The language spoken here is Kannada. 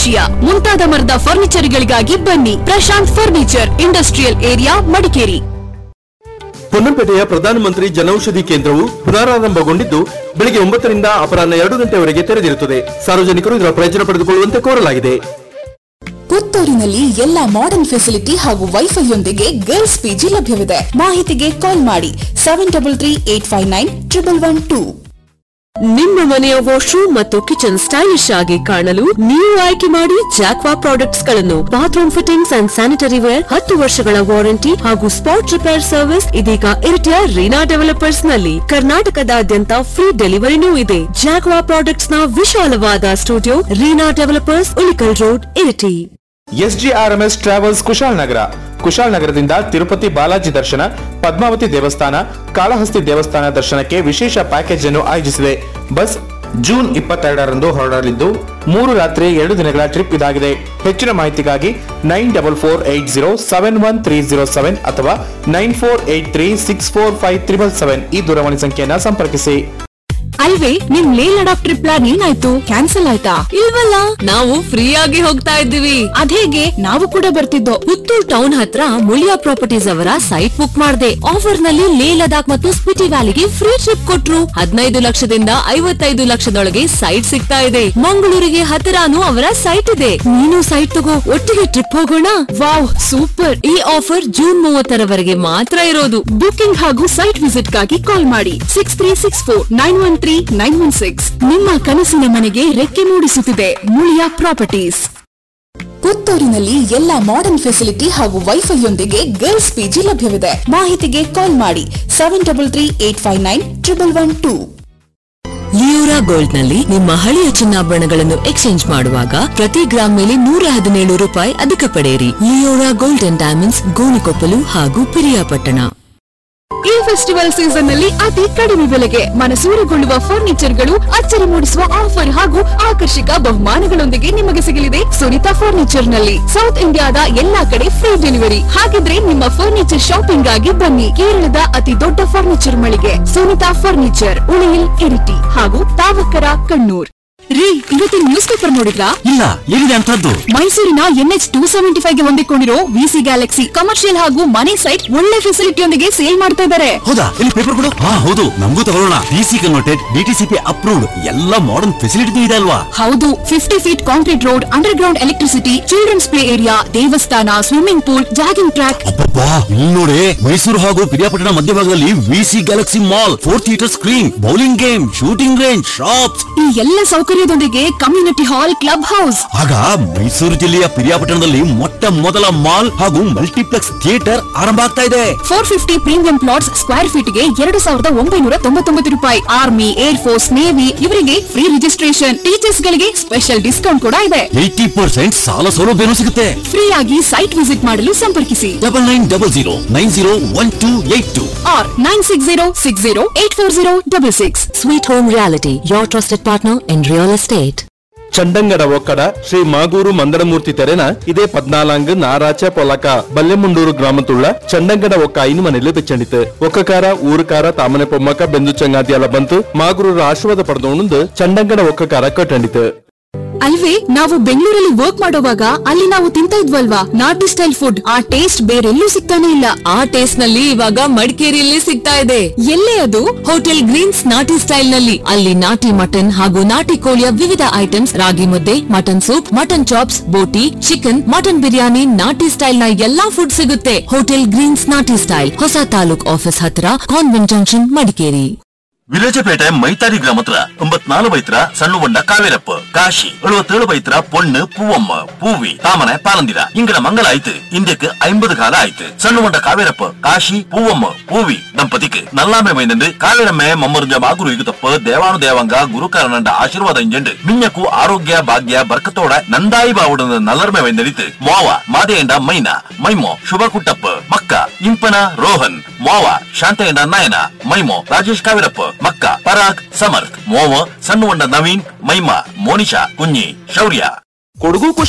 ಅಕೇಶಿಯಾ ಮುಂತಾದ ಮರದ ಫರ್ನಿಚರ್ಗಳಿಗಾಗಿ ಬನ್ನಿ Prashant furniture industrial area Madikeri ಪೊನ್ನಂಪೇಟೆಯ ಪ್ರಧಾನಮಂತ್ರಿ ಜನೌಷಧಿ ಕೇಂದ್ರವು ಪುನರಾರಂಭಗೊಂಡಿದ್ದು ಬೆಳಿಗ್ಗೆ ಒಂಬತ್ತರಿಂದ ಅಪರಾಹ್ನ ಎರಡು ಗಂಟೆವರೆಗೆ ತೆರೆದಿರುತ್ತದೆ ಸಾರ್ವಜನಿಕರು ಇದರ ಪ್ರಯೋಜನ ಪಡೆದುಕೊಳ್ಳುವಂತೆ ಕೋರಲಾಗಿದೆ ಪುತ್ತೂರಿನಲ್ಲಿ ಎಲ್ಲಾ ಮಾಡರ್ನ್ ಫೆಸಿಲಿಟಿ ಹಾಗೂ ವೈಫೈಯೊಂದಿಗೆ ಗರ್ಲ್ಸ್ ಪಿಜಿ ಲಭ್ಯವಿದೆ ಮಾಹಿತಿಗೆ ಕಾಲ್ ಮಾಡಿ seven double three eight five nine triple one two ನಿಮ್ಮ ಮನೆಯ ವಾಶ್ರೂಮ್ ಮತ್ತು ಕಿಚನ್ ಸ್ಟೈಲಿಶ್ ಆಗಿ ಕಾಣಲು ನೀವು ಆಯ್ಕೆ ಮಾಡಿ ಜಾಕ್ವಾ ಪ್ರಾಡಕ್ಟ್ಸ್ ಗಳನ್ನು bathroom fittings and sanitary ware ಹತ್ತು ವರ್ಷಗಳ ವಾರಂಟಿ ಹಾಗೂ ಸ್ಪಾಟ್ ರಿಪೇರ್ ಸರ್ವಿಸ್ ಇದೀಗ ಇರಿಟಿಯ ರೀನಾ ಡೆವಲಪರ್ಸ್ ನಲ್ಲಿ ಕರ್ನಾಟಕದಾದ್ಯಂತ ಫ್ರೀ ಡೆಲಿವರಿನೂ ಇದೆ ಜಾಕ್ವಾ ಪ್ರಾಡಕ್ಟ್ಸ್ ನ ವಿಶಾಲವಾದ studio Reena developers Ulikal road Iritty S G R M S travels Kushalnagar ಕುಶಾಲನಗರದಿಂದ ತಿರುಪತಿ ಬಾಲಾಜಿ ದರ್ಶನ ಪದ್ಮಾವತಿ ದೇವಸ್ಥಾನ ಕಾಳಹಸ್ತಿ ದೇವಸ್ಥಾನ ದರ್ಶನಕ್ಕೆ ವಿಶೇಷ ಪ್ಯಾಕೇಜ್ ಅನ್ನು ಆಯೋಜಿಸಿದೆ ಬಸ್ ಜೂನ್ ಇಪ್ಪತ್ತೆರಡರಂದು ಹೊರಡಲಿದ್ದು ಮೂರು ರಾತ್ರಿ ಎರಡು ದಿನಗಳ ಟ್ರಿಪ್ ಇದಾಗಿದೆ ಹೆಚ್ಚಿನ ಮಾಹಿತಿಗಾಗಿ nine double four eight zero seven one three zero seven ಅಥವಾ nine four eight three six four five triple seven ಈ ದೂರವಾಣಿ ಸಂಖ್ಯೆಯನ್ನು ಸಂಪರ್ಕಿಸಿ ಅಲ್ವೇ ನಿಮ್ ಲೇ ಲಡಾಖ್ ಟ್ರಿಪ್ ಪ್ಲಾನ್ ಏನಾಯ್ತು ಕ್ಯಾನ್ಸಲ್ ಆಯ್ತಾ ಇಲ್ವಲ್ಲ ನಾವು ಫ್ರೀ ಆಗಿ ಹೋಗ್ತಾ ಇದ್ದೀವಿ ಅದೇಗೆ ನಾವು ಕೂಡ ಬರ್ತಿದ್ದೋ ಪುತ್ತೂರ್ ಟೌನ್ ಹತ್ರ ಮುಳಿಯಾ ಪ್ರಾಪರ್ಟೀಸ್ ಅವರ ಸೈಟ್ ಬುಕ್ ಮಾಡಿದೆ ಆಫರ್ ನಲ್ಲಿ ಲೇ ಲದಾಖ್ ಮತ್ತು ಸ್ಪಿಟಿ ವ್ಯಾಲಿಗೆ ಫ್ರೀ ಟ್ರಿಪ್ ಕೊಟ್ರು ಹದಿನೈದು ಲಕ್ಷದಿಂದ ಐವತ್ತೈದು ಲಕ್ಷದೊಳಗೆ ಸೈಟ್ ಸಿಗ್ತಾ ಇದೆ ಮಂಗಳೂರಿಗೆ ಹತ್ತಿರಾನು ಅವರ ಸೈಟ್ ಇದೆ ನೀನು ಸೈಟ್ ತಗೋ ಒಟ್ಟಿಗೆ ಟ್ರಿಪ್ ಹೋಗೋಣ ವಾವ್ ಸೂಪರ್ ಈ ಆಫರ್ ಜೂನ್ ಮೂವತ್ತರವರೆಗೆ ಮಾತ್ರ ಇರೋದು ಬುಕಿಂಗ್ ಹಾಗೂ ಸೈಟ್ ವಿಸಿಟ್ ಗಾಗಿ ಕಾಲ್ ಮಾಡಿ six three six four nine one three nine one six ನಿಮ್ಮ ಕನಸಿನ ಮನೆಗೆ ರೆಕ್ಕೆ ಮೂಡಿಸುತ್ತಿದೆ ಮುಳಿಯಾ ಪ್ರಾಪರ್ಟೀಸ್ ಪುತ್ತೂರಿನಲ್ಲಿ ಎಲ್ಲಾ ಮಾಡರ್ನ್ ಫೆಸಿಲಿಟಿ ಹಾಗೂ ವೈಫೈಯೊಂದಿಗೆ ಗರ್ಲ್ಸ್ ಪಿಜಿ ಲಭ್ಯವಿದೆ ಮಾಹಿತಿಗೆ ಕಾಲ್ ಮಾಡಿ seven double three eight five nine triple one two Leora Gold ನಲ್ಲಿ ನಿಮ್ಮ ಹಳೆಯ ಚಿನ್ನಾಭರಣಗಳನ್ನು ಎಕ್ಸ್ಚೇಂಜ್ ಮಾಡುವಾಗ ಪ್ರತಿ ಗ್ರಾಮ್ ಮೇಲೆ ನೂರ ಹದಿನೇಳು ರೂಪಾಯಿ ಅಧಿಕ ಪಡೆಯಿರಿ Leora Gold and Diamonds Gonikoppal ಹಾಗೂ ಪಿರಿಯಾಪಟ್ಟಣ ಈ ಫೆಸ್ಟಿವಲ್ ಸೀಸನ್ ನಲ್ಲಿ ಅತಿ ಕಡಿಮೆ ಬೆಲೆಗೆ ಮನಸೂರೆಗೊಳ್ಳುವ ಫರ್ನಿಚರ್ಗಳು ಅಚ್ಚರಿ ಮೂಡಿಸುವ ಆಫರ್ ಹಾಗೂ ಆಕರ್ಷಕ ಬಹುಮಾನಗಳೊಂದಿಗೆ ನಿಮಗೆ ಸಿಗಲಿದೆ ಸುನಿತಾ ಫರ್ನಿಚರ್ ನಲ್ಲಿ ಸೌತ್ ಇಂಡಿಯಾದ ಎಲ್ಲಾ ಕಡೆ ಫ್ರೀ ಡೆಲಿವರಿ ಹಾಗಿದ್ರೆ ನಿಮ್ಮ ಫರ್ನಿಚರ್ ಶಾಪಿಂಗ್ ಆಗಿ ಬನ್ನಿ ಕೇರಳದ ಅತಿ ದೊಡ್ಡ ಫರ್ನಿಚರ್ ಮಳಿಗೆ ಸುನಿತಾ ಫರ್ನಿಚರ್ ಉಳಿಯಿಲ್ ಇರಿಟಿ ಹಾಗೂ ತಾವಕರ ಕಣ್ಣೂರ್ ರೀ ಇವತ್ತಿನ ನ್ಯೂಸ್ ಪೇಪರ್ ನೋಡಿದ್ರಾ ಇಲ್ಲ ಏನಿದೆ ಅಂತದ್ದು ಮೈಸೂರಿನ ಎನ್ಎಚ್ ಟೂ ಸೆವೆಂಟಿ ಫೈವ್ ಗೆ ಹೊಂದಿಕೊಂಡಿರೋ ವಿಸಿ ಗ್ಯಾಲಕ್ಸಿ ಕಮರ್ಷಿಯಲ್ ಹಾಗೂ ಮನೆ ಸೈಟ್ ಒಳ್ಳೆ ಫೆಸಿಲಿಟಿಯೊಂದಿಗೆ ಸೇಲ್ ಮಾಡ್ತಾ ಇದ್ದಾರೆ ಹೌದಾ ಇಲ್ಲಿ ಪೇಪರ್ ಕೊಡು ಹಾ ಹೌದು ನಮಗೂ ತಗೊಳ್ಳೋಣ ಡಿಸಿ ಕನ್ವರ್ಟೆಡ್ ಡಿಟಿಸಿಪಿ ಅಪ್ರೂವ್ಡ್ ಎಲ್ಲ ಮಾಡರ್ನ್ ಫೆಸಿಲಿಟಿ ಇದೆ ಅಲ್ವಾ ಹೌದು fifty feet concrete road underground electricity childrens play area ದೇವಸ್ಥಾನ ಸ್ವಿಮ್ಮಿಂಗ್ ಪೂಲ್ ಜಾಗಿಂಗ್ ಟ್ರ್ಯಾಕ್ ಅಬ್ಬಬ್ಬಾ ಇಲ್ಲಿ ನೋಡಿ ಮೈಸೂರು ಹಾಗೂ ಪಿರಿಯಾಪಟ್ಟಣ ಮಧ್ಯಭಾಗದಲ್ಲಿ V C Galaxy Mall four theatre screen bowling game shooting range shops ಈ ಎಲ್ಲ ಸೌಕರ್ಯದೊಂದಿಗೆ ಕಮ್ಯುನಿಟಿ ಹಾಲ್ ಕ್ಲಬ್ ಹೌಸ್ ಆಗ ಮೈಸೂರು ಜಿಲ್ಲೆಯ ಪಿರಿಯಾಪಟ್ಟಣದಲ್ಲಿ ಮೊಟ್ಟ ಮೊದಲ ಮಾಲ್ ಹಾಗೂ ಮಲ್ಟಿಪ್ಲೆಕ್ಸ್ ಥಿಯೇಟರ್ ಆರಂಭ ಆಗ್ತಾ ಇದೆ four fifty premium plots square feet ಗೆ ಎರಡು ಸಾವಿರದ ಒಂಬೈನೂರ ತೊಂಬತ್ತೊಂಬತ್ತು ರೂಪಾಯಿ ಆರ್ಮಿ ಏರ್ ಫೋರ್ಸ್ ನೇವಿ ಇವರಿಗೆ ಫ್ರೀ ರಿಜಿಸ್ಟ್ರೇಷನ್ ಟೀಚರ್ಸ್ ಗಳಿಗೆ ಸ್ಪೆಷಲ್ ಡಿಸ್ಕೌಂಟ್ ಕೂಡ ಇದೆ ಏಯ್ಟಿ ಪರ್ಸೆಂಟ್ ಸಾಲ ಸೌಲಭ್ಯನೂ ಸಿಗುತ್ತೆ ಫ್ರೀ ಆಗಿ ಸೈಟ್ ವಿಸಿಟ್ ಮಾಡಲು ಸಂಪರ್ಕಿಸಿ double nine double zero nine zero one two eight two or nine six zero six zero eight four zero double six sweet home realty your trusted partner in real estate ಚಂಡಂಗಡ ಒಕ್ಕಡ ಶ್ರೀ ಮಾಗೂರು ಮಂದಡಮೂರ್ತಿ ತೆರೆನ ಇದೇ ಪದ್ನಾಲಾಂಗ್ ನಾರಾಚ ಪೊಲಕ ಬಲ್ಲೆಮುಂಡೂರು ಗ್ರಾಮತುಳ್ಳ ಚಂಡಂಗಡ ಒಕ್ಕ ಐನು ಮನೆಯಲ್ಲಿ ಬೆಚ್ಚಂಡಿತು ಒಕ್ಕಕಾರ ಊರುಕಾರ ತಾಮನೆ ಪೊಮ್ಮಕ ಬೆಂದು ಚಂಗಾದಿಯಲ್ಲ ಬಂತು ಮಾಗೂರರ ಆಶೀರ್ವಾದ ಪಡೆದವನೊಂದು ಚಂಡಂಗಡ ಒಕ್ಕಕಾರ ಕಟ್ಟಂಡಿತು ಅಲ್ವೇ ನಾವು ಬೆಂಗಳೂರಲ್ಲಿ ವರ್ಕ್ ಮಾಡೋವಾಗ ಅಲ್ಲಿ ನಾವು ತಿಂತ ಇದ್ವಲ್ವಾ ನಾಟಿ ಸ್ಟೈಲ್ ಫುಡ್ ಆ ಟೇಸ್ಟ್ ಬೇರೆಲ್ಲೂ ಸಿಗ್ತಾನೆ ಇಲ್ಲ ಆ ಟೇಸ್ಟ್ ನಲ್ಲಿ ಇವಾಗ ಮಡಿಕೇರಿಯಲ್ಲಿ ಸಿಗ್ತಾ ಇದೆ ಎಲ್ಲೇ ಅದು ಹೋಟೆಲ್ ಗ್ರೀನ್ಸ್ ನಾಟಿ ಸ್ಟೈಲ್ ನಲ್ಲಿ ಅಲ್ಲಿ ನಾಟಿ ಮಟನ್ ಹಾಗೂ ನಾಟಿ ಕೋಳಿಯ ವಿವಿಧ ಐಟಮ್ಸ್ ರಾಗಿ ಮುದ್ದೆ ಮಟನ್ ಸೂಪ್ ಮಟನ್ ಚಾಪ್ಸ್ ಬೋಟಿ ಚಿಕನ್ ಮಟನ್ ಬಿರಿಯಾನಿ ನಾಟಿ ಸ್ಟೈಲ್ ನ ಎಲ್ಲಾ ಫುಡ್ ಸಿಗುತ್ತೆ ಹೋಟೆಲ್ ಗ್ರೀನ್ಸ್ ನಾಟಿ ಸ್ಟೈಲ್ ಹೊಸ ತಾಲೂಕ್ ಆಫೀಸ್ ಹತ್ರ ಕಾನ್ವೆಂಟ್ ಜಂಕ್ಷನ್ ಮಡಿಕೇರಿ ವಿಲೇಜಪೇಟೆ ಮೈತಾರಿ ಗ್ರಾಮತ್ರ ಎಂಬತ್ನಾಲು ಬೈತ್ರ ಸಣ್ಣ ಬಂಡ ಕಾವೇರಪ್ಪ ಕಾಶಿ எழுபத்தேழு ಬೈತ್ರ பொண்ணு பூவம்ம பூவி தாமன பாலந்திரா இங்கட மங்கள ஆயித்து இந்தியக்கு ஐம்பது கால ஆயித்து சண்ணு கொண்ட காவேரப்ப காಶಿ பூவம்ம பூவி ದಂಪತಿಗೆ ನಲ್ಲಾಮೆ ಮೈನಂದು ಕಾವೇರಮ್ಮೆ ಮಮ್ಮರುಂಜ ಮಾಗುರು ಇಗುತಪ್ಪ ದೇವಾನು ದೇವಂಗ ಗುರುಕಾರನಂಡ ಆಶೀರ್ವಾದ ಇಂಜಂಡು ಮಿഞ്ഞಕ್ಕೂ ಆರೋಗ್ಯ ಭಾಗ್ಯ ಬರ್ಕತೋಡ ನಂದಾಯಿ ಬಾವುಡನ ನಲ್ಲರ್ಮೆ ವೈಂದಡಿತು ಮೋವ ಮಾದೇಂಡ ಮೈನ ಮೈಮೋ ಶುಭ ಕುಟ್ಟಪ್ಪ ಮಕ್ಕ ಇಂಪನ ರೋಹನ್ ಮೋವ ಶಾಂತೇಂಡ ನಾಯನ ಮೈಮೋ ರಾಜೇಶ್ ಕಾವಿರಪ್ಪ ಮಕ್ಕ ಪರಾಗ್ ಸಮರ್ಥ್ ಮೋವ ಸಣ್ಣವಂಡ ನವೀನ್ ಮೈಮ ಮೋನಿಶಾ ಕುഞ്ഞಿ ಶೌರ್ಯ ಕೊಡಗು